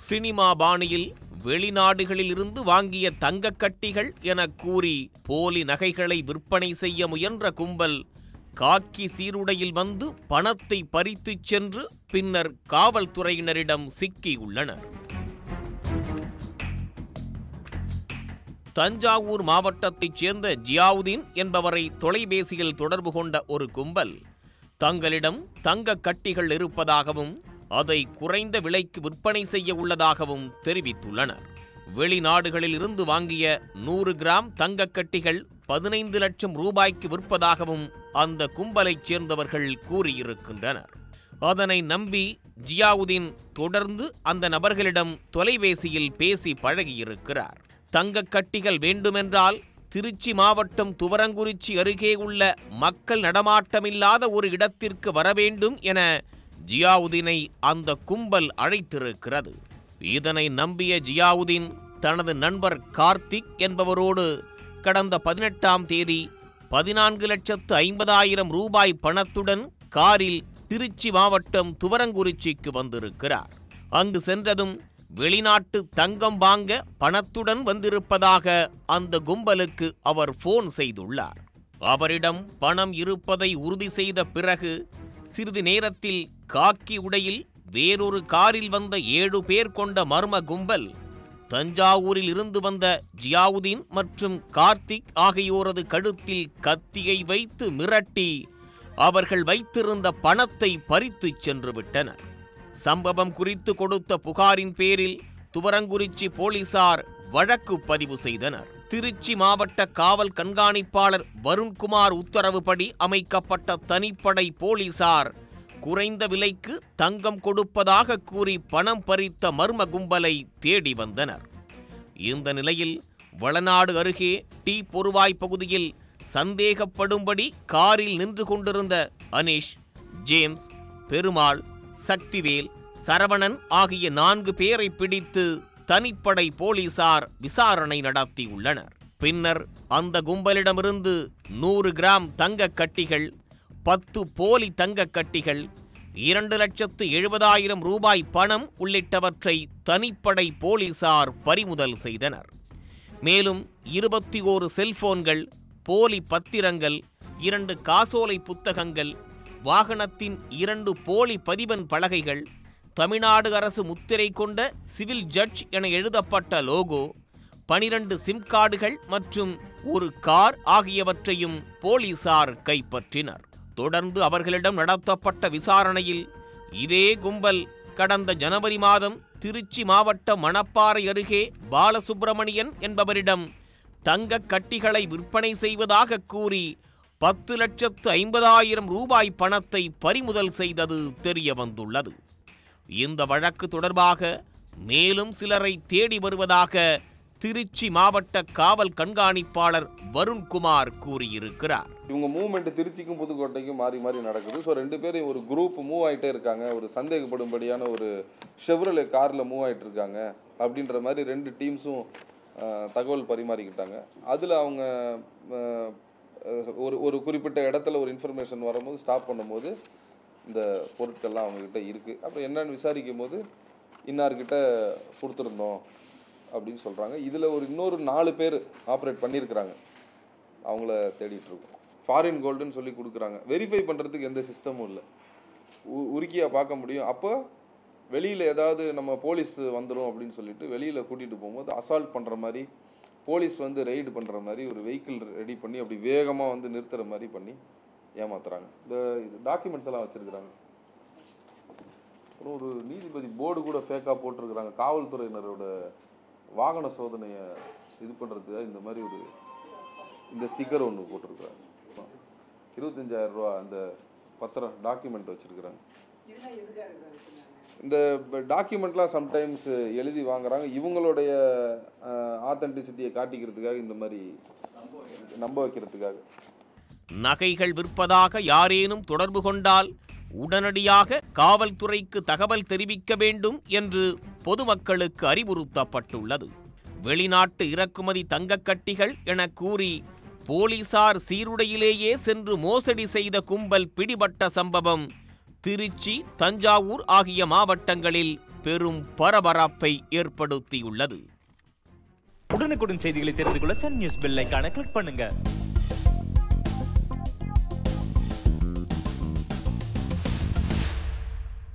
cinema பாணியில் வெளிநாடுகளில் இருந்து வாங்கிய தங்கக் கட்டிகள் என கூறி போலி நகைகளை விற்பனை செய்ய முயன்ற கும்பல் காக்கி சீருடையில் வந்து பணத்தை பறித்துச் சென்று பின்னர் காவல்துறையினரிடம் சிக்கியுள்ளனர் தஞ்சாவூர் மாவட்டத்தைச் சேர்ந்த ஜியாவுதீன் என்பவரை தொலைபேசியில் தொடர்பு கொண்ட ஒரு கும்பல் தங்களிடம் தங்கக் கட்டிகள் இருப்பதாகவும் அதை குறைந்த விலைக்கு விற்பனை செய்ய உள்ளதாகவும் தெரிவித்துள்ளனர் வெளிநாடுகளில் இருந்து வாங்கிய நூறு கிராம் தங்கக் கட்டிகள் பதினைந்து லட்சம் ரூபாய்க்கு விற்பதாகவும் அந்த கும்பலைச் சேர்ந்தவர்கள் கூறியிருக்கின்றனர் அதனை நம்பி ஜியாவுதீன் தொடர்ந்து அந்த நபர்களிடம் தொலைபேசியில் பேசி பழகியிருக்கிறார் தங்கக் கட்டிகள் வேண்டுமென்றால் திருச்சி மாவட்டம் துவரங்குறிச்சி அருகே உள்ள மக்கள் நடமாட்டமில்லாத ஒரு இடத்திற்கு வர வேண்டும் என ஜியாவுதீனை அந்த கும்பல் அழைத்திருக்கிறது இதனை நம்பிய ஜியாவுதீன் தனது நண்பர் கார்த்திக் என்பவரோடு கடந்த பதினெட்டாம் தேதி பதினான்கு லட்சத்து ஐம்பதாயிரம் ரூபாய் பணத்துடன் காரில் திருச்சி மாவட்டம் துவரங்குறிச்சிக்கு வந்திருக்கிறார் அங்கு சென்றதும் வெளிநாட்டு தங்கம் வாங்க பணத்துடன் வந்திருப்பதாக அந்த கும்பலுக்கு அவர் போன் செய்துள்ளார் அவரிடம் பணம் இருப்பதை உறுதி செய்த பிறகு சிறிது நேரத்தில் காக்கி உடையில் வேறொரு காரில் வந்த ஏழு பேர் கொண்ட மர்ம கும்பல் தஞ்சாவூரில் இருந்து வந்த ஜியாவுதீன் மற்றும் கார்த்திக் ஆகியோரது கழுத்தில் கத்தியை வைத்து மிரட்டி அவர்கள் வைத்திருந்த பணத்தை பறித்துச் சென்று விட்டனர் சம்பவம் குறித்து கொடுத்த புகாரின் பேரில் துவரங்குறிச்சி போலீசார் வழக்கு பதிவு செய்தனர் திருச்சி மாவட்ட காவல் கண்காணிப்பாளர் வருண்குமார் உத்தரவுப்படி அமைக்கப்பட்ட தனிப்படை போலீசார் குறைந்த விலைக்கு தங்கம் கொடுப்பதாக கூறி பணம் பறித்த மர்ம கும்பலை தேடி வந்தனர் இந்த நிலையில் வளநாடு அருகே டி பொருவாய் பகுதியில் சந்தேகப்படும்படி காரில் நின்று கொண்டிருந்த அனீஷ் ஜேம்ஸ் பெருமாள் சக்திவேல் சரவணன் ஆகிய நான்கு பேரை பிடித்து தனிப்படை போலீசார் விசாரணை நடத்தியுள்ளனர் பின்னர் அந்த கும்பலிடமிருந்து நூறு கிராம் தங்கக் கட்டிகள் பத்து போலி தங்கக் கட்டிகள் இரண்டு லட்சத்து எழுபதாயிரம் ரூபாய் பணம் உள்ளிட்டவற்றை தனிப்படை போலீசார் பறிமுதல் செய்தனர் மேலும் இருபத்தி ஓரு செல்போன்கள் போலி பத்திரங்கள் இரண்டு காசோலை புத்தகங்கள் வாகனத்தின் இரண்டு போலி பதிவன் பலகைகள் தமிழ்நாடு அரசு முத்திரை கொண்ட சிவில் ஜட்ஜ் என எழுதப்பட்ட லோகோ பனிரண்டு சிம் கார்டுகள் மற்றும் ஒரு கார் ஆகியவற்றையும் போலீசார் கைப்பற்றினர் தொடர்ந்து அவர்களிடம் நடத்தப்பட்ட விசாரணையில் இதே கும்பல் கடந்த ஜனவரி மாதம் திருச்சி மாவட்ட மணப்பாறை அருகே பாலசுப்பிரமணியன் என்பவரிடம் தங்கக் கட்டிகளை விற்பனை செய்வதாக கூறி பத்து லட்சத்து ஐம்பதாயிரம் ரூபாய் பணத்தை பறிமுதல் செய்தது தெரிய வந்துள்ளது இந்த வழக்கு தொடர்பாக மேலும் சிலரை தேடி வருவதாக திருச்சி மாவட்ட காவல் கண்காணிப்பாளர் வருண்குமார் கூறியிருக்கிறார் இவங்க மூவ்மெண்ட் திருச்சிக்கும் புதுக்கோட்டைக்கும் மாறி மாறி நடக்குது ஸோ ரெண்டு பேரும் ஒரு குரூப் மூவ் ஆகிட்டே இருக்காங்க ஒரு சந்தேகப்படும்படியான ஒரு ஷெவ்ரல் காரில் மூவ் ஆகிட்டு இருக்காங்க அப்படின்ற மாதிரி ரெண்டு டீம்ஸும் தகவல் பரிமாறிக்கிட்டாங்க அதில் அவங்க அஹ், அஹ், ஒரு ஒரு குறிப்பிட்ட இடத்துல ஒரு இன்ஃபர்மேஷன் வரும்போது ஸ்டாப் பண்ணும்போது இந்த பொருட்கள்லாம் அவங்கக்கிட்ட இருக்குது அப்புறம் என்னன்னு விசாரிக்கும் போது இன்னார்கிட்ட கொடுத்துருந்தோம் அப்படின்னு சொல்கிறாங்க இதில் ஒரு இன்னொரு நாலு பேர் ஆப்ரேட் பண்ணியிருக்கிறாங்க அவங்கள தேடிட்டு இருக்கோம் ஃபாரின் கோல்டுன்னு சொல்லி கொடுக்குறாங்க வெரிஃபை பண்ணுறதுக்கு எந்த சிஸ்டமும் இல்லை உ உருக்கியாக பார்க்க முடியும் அப்போ வெளியில் ஏதாவது நம்ம போலீஸ் வந்துடும் அப்படின்னு சொல்லிட்டு வெளியில் கூட்டிகிட்டு போகும்போது அசால்ட் பண்ணுற மாதிரி போலீஸ் வந்து ரெய்டு பண்ணுற மாதிரி ஒரு வெஹிக்கிள் ரெடி பண்ணி அப்படி வேகமாக வந்து நிறுத்துற மாதிரி பண்ணி ஏமாத்துறாங்க இந்த இது டாக்குமெண்ட்ஸ் எல்லாம் வச்சுருக்குறாங்க அப்புறம் ஒரு நீதிபதி போர்டு கூட ஃபேக்காக போட்டிருக்கிறாங்க காவல்துறையினரோட வாகன சோதனையை இது பண்ணுறதுக்காக இந்த மாதிரி ஒரு இந்த ஸ்டிக்கர் ஒன்று போட்டிருக்கிறாங்க இருபத்தஞ்சாயிரம் ரூபா அந்த பத்திரம் டாக்குமெண்ட் வச்சுருக்குறாங்க இந்த டாக்குமெண்ட்லாம் சம்டைம்ஸ் எழுதி வாங்குறாங்க இவங்களுடைய ஆத்தென்டிசிட்டியை காட்டிக்கிறதுக்காக இந்த மாதிரி நம்ப வைக்கிறதுக்காக நகைகள் விற்பதாக யாரேனும் தொடர்பு கொண்டால் உடனடியாக காவல்துறைக்கு தகவல் தெரிவிக்க வேண்டும் என்று பொதுமக்களுக்கு அறிவுறுத்தப்பட்டுள்ளது வெளிநாட்டு இறக்குமதி தங்கக் கட்டிகள் என கூறி போலீசார் சீருடையிலேயே சென்று மோசடி செய்த கும்பல் பிடிபட்ட சம்பவம் திருச்சி தஞ்சாவூர் ஆகிய மாவட்டங்களில் பெரும் பரபரப்பை ஏற்படுத்தியுள்ளது உடனுக்குடன் செய்திகளை தெரிந்து கொள்ள சன் நியூஸ் பெல் ஐகானை கிளிக் பண்ணுங்க